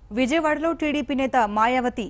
విజయవాడలో టీడీపీ నేత మాయావతి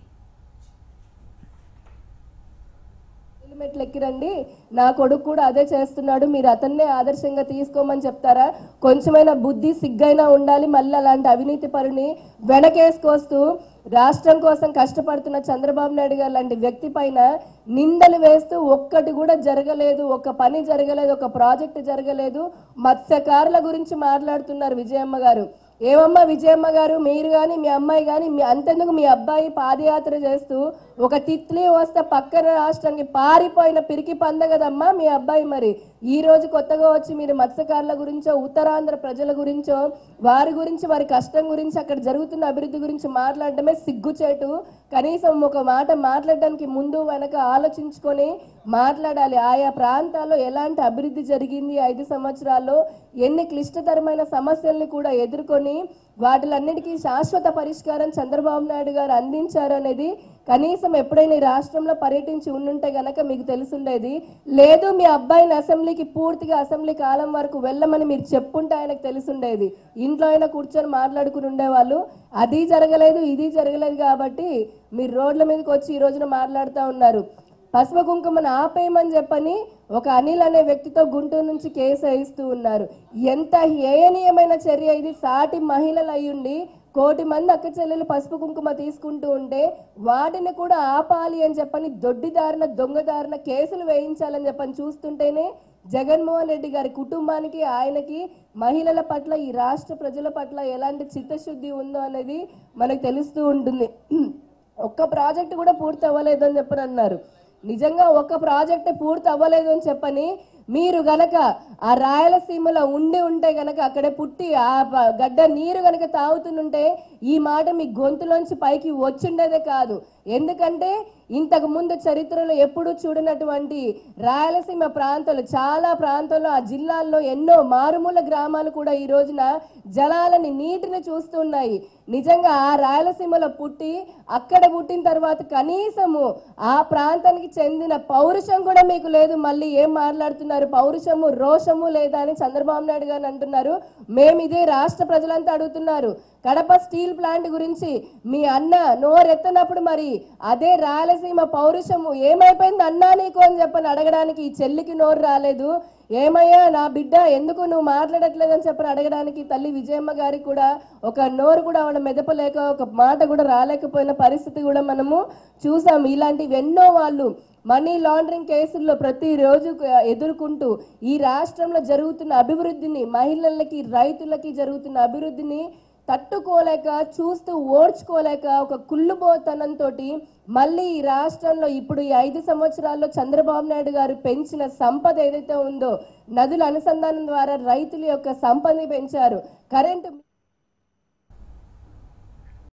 హెల్మెట్లు ఎక్కిరండి నా కొడుకు కూడా అదే చేస్తున్నాడు మీరు అతన్నే ఆదర్శంగా తీసుకోమని చెప్తారా కొంచెమైనా బుద్ధి సిగ్గైనా ఉండాలి మళ్ళీ అలాంటి అవినీతి పరుని వెనకేసుకొస్తూ రాష్ట్రం కోసం కష్టపడుతున్న చంద్రబాబు నాయుడు గారు లాంటి వ్యక్తి పైన నిందలు వేస్తూ ఒక్కటి కూడా జరగలేదు ఒక పని జరగలేదు ఒక ప్రాజెక్ట్ జరగలేదు మత్స్యకారుల గురించి మాట్లాడుతున్నారు విజయమ్మ గారు ఏమమ్మా విజయమ్మ గారు మీరు కానీ మీ అమ్మాయి కానీ మీ అంతెందుకు మీ అబ్బాయి పాదయాత్ర చేస్తూ ఒక తిత్లీ వస్తే పక్కన రాష్ట్రానికి పారిపోయిన పిరికి పంద కదమ్మా మీ అబ్బాయి మరి ఈ రోజు కొత్తగా వచ్చి మీరు మత్స్యకారుల గురించో ఉత్తరాంధ్ర ప్రజల గురించో వారి గురించి వారి కష్టం గురించి అక్కడ జరుగుతున్న అభివృద్ధి గురించి మాట్లాడడమే సిగ్గుచేటు కనీసం ఒక మాట మాట్లాడడానికి ముందు వెనక ఆలోచించుకొని మాట్లాడాలి ఆయా ప్రాంతాల్లో ఎలాంటి అభివృద్ధి జరిగింది ఐదు సంవత్సరాల్లో ఎన్ని క్లిష్టతరమైన సమస్యల్ని కూడా ఎదుర్కొని వాటిలన్నిటికీ శాశ్వత పరిష్కారం చంద్రబాబు నాయుడు గారు అందించారు అనేది కనీసం ఎప్పుడైనా ఈ రాష్ట్రంలో పర్యటించి ఉండుంటే గనక మీకు తెలుసుండేది లేదు మీ అబ్బాయిని అసెంబ్లీకి పూర్తిగా అసెంబ్లీ కాలం వరకు వెళ్ళమని మీరు చెప్పుంటే ఆయనకు తెలుసుండేది ఇంట్లో అయినా కూర్చొని మాట్లాడుకుని ఉండేవాళ్ళు అది జరగలేదు ఇది జరగలేదు కాబట్టి మీరు రోడ్ల మీదకి వచ్చి ఈ రోజున మాట్లాడుతూ ఉన్నారు పసుపు కుంకుమను ఆపేయమని చెప్పని ఒక అనిల్ అనే వ్యక్తితో గుంటూరు నుంచి కేసు వేయిస్తూ ఉన్నారు ఎంత హేయనీయమైన చర్య ఇది సాటి మహిళలు అయ్యుండి కోటి మంది అక్క చెల్లెలు పసుపు కుంకుమ తీసుకుంటూ ఉంటే వాటిని కూడా ఆపాలి అని చెప్పని దొడ్డిదారిన దొంగదారిన కేసులు వేయించాలని చెప్పని చూస్తుంటేనే జగన్మోహన్ రెడ్డి గారి కుటుంబానికి ఆయనకి మహిళల పట్ల ఈ రాష్ట్ర ప్రజల పట్ల ఎలాంటి చిత్తశుద్ధి ఉందో అనేది మనకు తెలుస్తూ ఉంటుంది ఒక్క ప్రాజెక్ట్ కూడా పూర్తి అవ్వలేదు అని చెప్పని అన్నారు నిజంగా ఒక్క ప్రాజెక్ట్ పూర్తి అవ్వలేదు అని చెప్పని మీరు గనక ఆ రాయలసీమలో ఉండి ఉంటే గనక అక్కడే పుట్టి ఆ ప- గడ్డ నీరు గనక తాగుతుంటే ఈ మాట మీ గొంతులోంచి పైకి వచ్చిండేదే కాదు ఎందుకంటే ఇంతకు ముందు చరిత్రలో ఎప్పుడూ చూడనటువంటి రాయలసీమ ప్రాంతాలు చాలా ప్రాంతాల్లో ఆ జిల్లాల్లో ఎన్నో మారుమూల గ్రామాలు కూడా ఈ రోజున జలాలని నీటిని చూస్తున్నాయి నిజంగా ఆ రాయలసీమలో పుట్టి అక్కడ పుట్టిన తర్వాత కనీసము ఆ ప్రాంతానికి చెందిన పౌరుషం కూడా మీకు లేదు మళ్ళీ ఏం మాట్లాడుతున్నారు పౌరుషము రోషము లేదా అని చంద్రబాబు నాయుడు గారు అంటున్నారు మేము ఇదే రాష్ట్ర ప్రజలంతా అడుగుతున్నారు కడప స్టీల్ ప్లాంట్ గురించి మీ అన్న నోరెత్తనప్పుడు మరి అదే రాయలసీమ పౌరుషము ఏమైపోయింది అన్నా నీకు అని చెప్పని అడగడానికి ఈ చెల్లికి నోరు రాలేదు ఏమయ్యా నా బిడ్డ ఎందుకు నువ్వు మాట్లాడట్లేదని చెప్పని అడగడానికి తల్లి విజయమ్మ గారికి కూడా ఒక నోరు కూడా ఆవిడ మెదపలేక ఒక మాట కూడా రాలేకపోయిన పరిస్థితి కూడా మనము చూసాం ఇలాంటివి ఎన్నో వాళ్ళు మనీ లాండరింగ్ కేసుల్లో ప్రతిరోజు ఎదుర్కొంటూ ఈ రాష్ట్రంలో జరుగుతున్న అభివృద్ధిని మహిళలకి రైతులకి జరుగుతున్న అభివృద్ధిని తట్టుకోలేక చూస్తూ ఓడ్చుకోలేక ఒక కుళ్ళుబోతనంతో మళ్ళీ ఈ రాష్ట్రంలో ఇప్పుడు ఈ ఐదు సంవత్సరాల్లో చంద్రబాబు నాయుడు గారు పెంచిన సంపద ఏదైతే ఉందో నదుల అనుసంధానం ద్వారా రైతుల యొక్క సంపదని పెంచారు కరెంటు